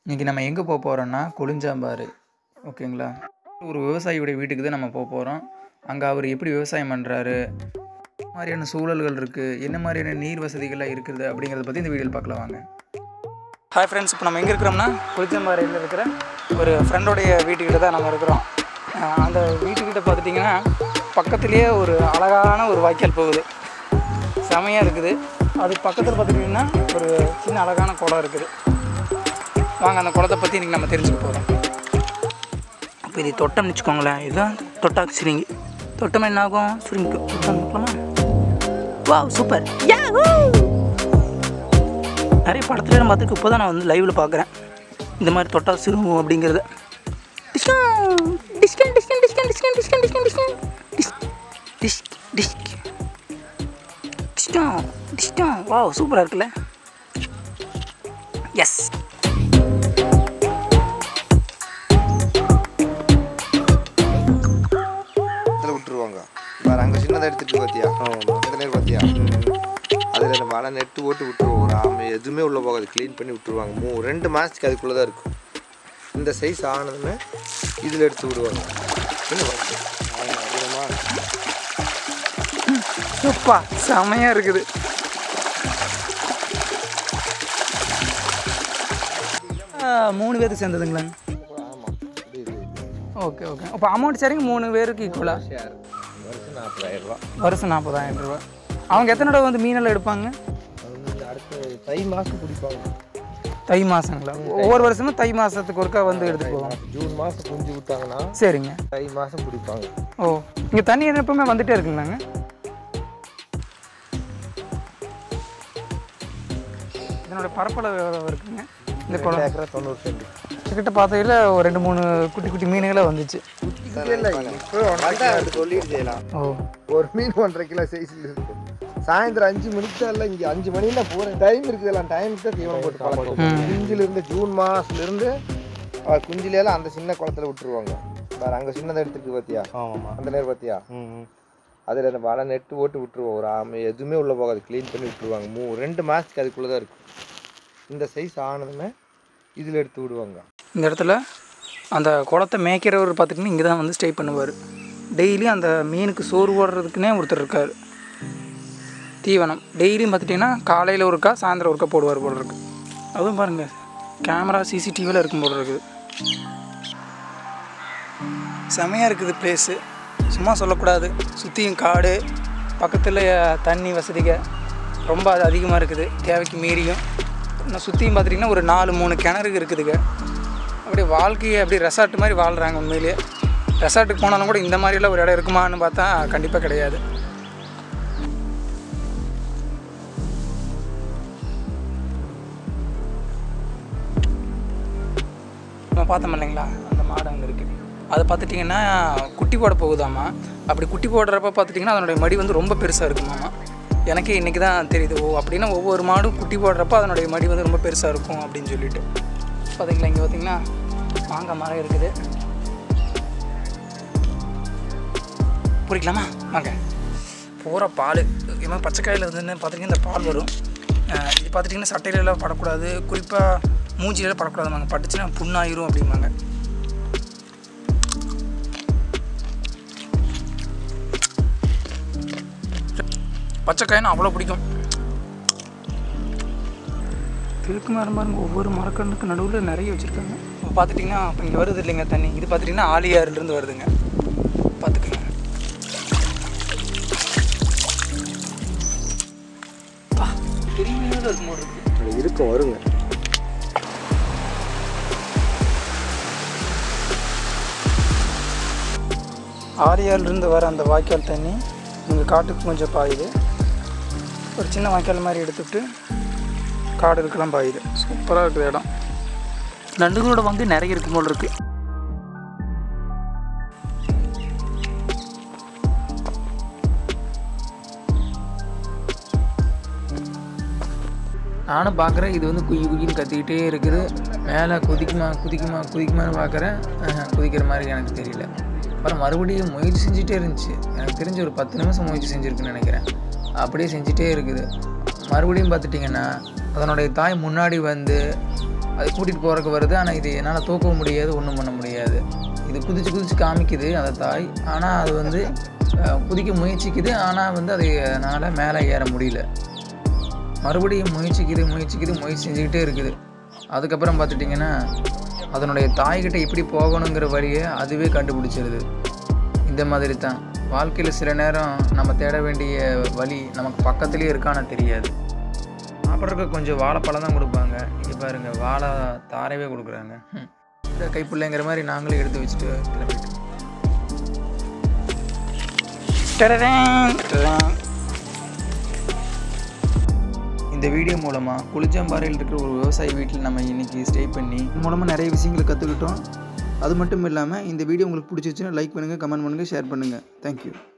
இன்றைக்கி நம்ம எங்கே போக போகிறோன்னா கொளிஞ்சாம்பாறு ஓகேங்களா ஒரு விவசாயியுடைய வீட்டுக்கு தான் நம்ம போக போகிறோம் அங்கே அவர் எப்படி விவசாயம் பண்ணுறாரு மாதிரியான சூழல்கள் இருக்குது என்ன மாதிரியான நீர் வசதிகள்லாம் இருக்குது அப்படிங்கிறத பற்றி இந்த வீடியோவில் பார்க்கலாம் வாங்க ஹாய் ஃப்ரெண்ட்ஸ் இப்போ நம்ம எங்கே இருக்கிறோம்னா கொளிச்சம்பாறையில் இருக்கிற ஒரு ஃப்ரெண்டோடைய வீட்டுக்கிட்ட தான் நம்ம இருக்கிறோம் அஹ் அந்த வீட்டுக்கிட்ட பார்த்துட்டிங்கன்னா பக்கத்துலேயே ஒரு அழகான ஒரு வாய்க்கால் போகுது செமையாக இருக்குது அது பக்கத்தில் பார்த்துட்டிங்கன்னா ஒரு சின்ன அழகான குளம் இருக்குது வாங்க அந்த குளத்தை பற்றி இன்றைக்கி நம்ம தெரிஞ்சுக்க போகிறோம் இப்போ இது தொட்டம்னு வச்சுக்கோங்களேன் இதுதான் தொட்டாக்கு சுருங்கி தொட்டம் என்ன ஆகும் சுருங்கிக்கும் தொட்டம் வைக்கலாமா வா சூப்பர் நிறைய படத்துல நான் பார்த்துருக்கு இப்போ தான் நான் வந்து லைவில் பார்க்குறேன் இந்த மாதிரி தொட்டா சுருங்கும் அப்படிங்கிறத discount discount discount discount discount discount discount disc disc discount discount வா சூப்பராக இருக்குல்ல எஸ் இதில் விட்டுருவாங்க வேறு அங்கே சின்னதாக எடுத்துட்டு பார்த்தியா இந்த நேரம் பார்த்தியா அதில் நம்ம வலை நெட்டு போட்டு விட்டுருவோம் ஒரு ஆமை எதுவுமே உள்ளே போகாது க்ளீன் பண்ணி விட்டுருவாங்க மூ ரெண்டு மாதத்துக்கு அதுக்குள்ளே தான் இருக்கும் இந்த சைஸ் ஆனதுமே இதில் எடுத்து விடுவாங்க என்ன பார்த்து அதிகமாக அப்பா செமையாக இருக்குது மூணு பேருக்கு சேர்ந்ததுங்களாங்க ஆமாம் இது இது ஓகே ஓகே அப்போ அமௌண்ட் சரிங்க மூணு பேருக்கு ஈக்குவலாக ஷேர் வருஷம் நாற்பதாயிரம் ரூபா வருஷம் நாற்பதாயிரம் ரூபா அவங்க எத்தனை தடவை வந்து மீனெல்லாம் எடுப்பாங்க அது வந்து அடுத்த தை மாதம் பிடிப்பாங்க தை மாதங்களா ஒவ்வொரு வருஷமும் தை மாதத்துக்கு ஒருக்கா வந்து எடுத்துட்டு போவாங்க ஜூன் மாதம் குஞ்சு விட்டாங்கன்னா சரிங்க தை மாதம் பிடிப்பாங்க ஓ இங்கே தண்ணி எப்பவுமே வந்துட்டே இருக்குங்களாங்க இதனோட பரப்பளவு எவ்வளோ இருக்குங்க இந்த குளம் ஏக்கரா தொண்ணூறு சென்ட் கிட்ட பார்த்தையில ஒரு ரெண்டு மூணு குட்டி குட்டி மீனுகளே வந்துச்சு சொல்லிட்டு செய்யலாம் ஓ ஒரு மீன் ஒன்றரை கிலோ சைஸில் இருக்கும் சாயந்தரம் அஞ்சு மணிக்கு தான் இல்லை இங்கே அஞ்சு மணியில் போகிற டைம் இருக்குதுல்ல டைமுக்கு தான் தீவனம் போட்டு பழக்கம் குஞ்சிலிருந்து ஜூன் மாதத்துலேருந்து குஞ்சிலேலாம் அந்த சின்ன குளத்துல விட்டுருவாங்க வேறு அங்கே சின்னதை எடுத்துருக்கு பார்த்தியா அந்த நேரம் பார்த்தியா அதில் அந்த வலை நெட்டு போட்டு விட்டுருவோம் ஒரு ஆமை எதுவுமே உள்ளே போகாது க்ளீன் பண்ணி விட்டுருவாங்க மூ ரெண்டு மாதத்துக்கு அதுக்குள்ளே தான் இருக்கும் இந்த சைஸ் ஆனதுமே இதில் எடுத்து விடுவாங்க இந்த இடத்துல அந்த குளத்தை மேய்க்கிறவர் பார்த்துட்டிங்கன்னா இங்கே தான் வந்து ஸ்டே பண்ணுவார் டெய்லியும் அந்த மீனுக்கு சோறு போடுறதுக்குன்னே ஒருத்தர் இருக்கார் தீவனம் டெய்லியும் பார்த்துட்டிங்கன்னா காலையில் ஒருக்கா சாயந்தரம் ஒருக்கா போடுவார் போல இருக்கு அதுவும் பாருங்கள் கேமரா சிசிடிவியில் இருக்கும் போல இருக்குது செமையாக இருக்குது பிளேஸு சும்மா சொல்லக்கூடாது சுற்றியும் காடு பக்கத்தில் தண்ணி வசதிக ரொம்ப அது அதிகமாக இருக்குது தேவைக்கு மீறியும் இன்னும் சுற்றியும் பார்த்துட்டிங்கன்னா ஒரு நாலு மூணு கிணறு இருக்குதுங்க அப்படியே வாழ்க்கையை அப்படியே ரெசார்ட் மாதிரி வாழ்கிறாங்க உண்மையிலேயே ரெசார்ட்டுக்கு போனாலும் கூட இந்த மாதிரிலாம் ஒரு இடம் இருக்குமான்னு பார்த்தா கண்டிப்பாக கிடையாது நம்ம பார்த்தோம் இல்லைங்களா அந்த மாடு அங்கே இருக்குது அதை பார்த்துட்டிங்கன்னா குட்டி போட போகுதாம்மா அப்படி குட்டி போடுறப்ப பார்த்துட்டிங்கன்னா அதனுடைய மடி வந்து ரொம்ப பெருசாக இருக்குமாம்மா எனக்கே இன்றைக்கி தான் தெரியுது ஓ அப்படின்னா ஒவ்வொரு மாடும் குட்டி போடுறப்ப அதனுடைய மடி வந்து ரொம்ப பெருசாக இருக்கும் அப்படின்னு சொல்லிட்டு பார்த்தீங்களா இங்கே பார்த்தீங்கன்னா மாங்காய் மரம் இருக்குது புரிக்கலாமா வாங்க பூரா பால் இது மாதிரி பச்சைக்காயில் வந்து பார்த்திங்கன்னா இந்த பால் வரும் அஹ் இது பார்த்துட்டிங்கன்னா சட்டையிலலாம் படக்கூடாது குறிப்பாக மூஞ்சிலலாம் படக்கூடாதுமாங்க பட்டுச்சுன்னா புண்ணாயிரும் அப்படிம்பாங்க பச்சைக்காயினா அவ்வளோ பிடிக்கும் திருக்கு மரம் பாருங்க ஒவ்வொரு மரக்கண்ணுக்கு நடுவில் நிறைய வச்சுருக்காங்க இப்போ பார்த்துட்டிங்கன்னா இப்போ இங்கே வருது இல்லைங்க தண்ணி இது பார்த்துட்டிங்கன்னா ஆலியாறுலேருந்து வருதுங்க பார்த்துக்கோங்க பா, பெரிய மீனாக இருக்கும் போல இருக்கு இருக்கும் வருங்க ஆரியாலிருந்து வர அந்த வாய்க்கால் தண்ணி இங்கே காட்டுக்கு கொஞ்சம் பாயுது ஒரு சின்ன வாய்க்கால் மாதிரி எடுத்துவிட்டு காடுகளுக்கெல்லாம் பாயுது சூப்பராக இருக்குது இடம் நண்டுகளோட வந்து நிறைய இருக்கும் போல் இருக்குது நானும் பார்க்குறேன் இது வந்து குயி குயின்னு கத்திக்கிட்டே இருக்குது மேலே குதிக்குமா குதிக்குமா குதிக்குமான்னு பார்க்குறேன் ஆஹா, குதிக்கிற மாதிரி எனக்கு தெரியல அப்புறம் மறுபடியும் முயற்சி செஞ்சுட்டே இருந்துச்சு எனக்கு தெரிஞ்ச ஒரு பத்து நிமிஷம் முயற்சி செஞ்சுருக்குன்னு நினைக்கிறேன் அப்படியே செஞ்சுட்டே இருக்குது மறுபடியும் பார்த்துட்டிங்கன்னா அதனுடைய தாய் முன்னாடி வந்து அது கூட்டிகிட்டு போகிறதுக்கு வருது ஆனால் இது என்னால் தூக்கவும் முடியாது ஒன்றும் பண்ண முடியாது இது குதிச்சு குதிச்சு காமிக்குது அந்த தாய் ஆனால் அது வந்து அஹ், குதிக்க முயற்சிக்குது ஆனால் வந்து அது என்னால் மேலே ஏற முடியல மறுபடியும் முயற்சிக்குது முயற்சிக்குது முயற்சி செஞ்சுக்கிட்டே இருக்குது அதுக்கப்புறம் பார்த்துட்டிங்கன்னா அதனுடைய தாய்கிட்ட எப்படி போகணுங்கிற வழியை அதுவே கண்டுபிடிச்சிருது இந்த மாதிரி தான் வாழ்க்கையில் சில நேரம் நம்ம தேட வேண்டிய வழி நமக்கு பக்கத்துலேயே இருக்கான்னு தெரியாது சாப்பிட்றதுக்கு கொஞ்சம் வாழைப்பழம் தான் கொடுப்பாங்க இங்கே பாருங்க வாழை தாரவே கொடுக்குறாங்க ம். இந்த கைப்புள்ளைங்கிற மாதிரி நாங்களும் எடுத்து வச்சுட்டு கிளம்பிட்டோம் டடடேன், டடடேன். இந்த வீடியோ மூலமாக குளிச்சம்பாறையில் இருக்கிற ஒரு விவசாயி வீட்டில் நம்ம இன்றைக்கி ஸ்டே பண்ணி இது மூலமாக நிறைய விஷயங்களை கற்றுக்கிட்டோம் அது மட்டும் இல்லாமல் இந்த வீடியோ உங்களுக்கு பிடிச்சிச்சுன்னா லைக் பண்ணுங்கள் கமெண்ட் பண்ணுங்கள் ஷேர் பண்ணுங்கள் தேங்க்யூ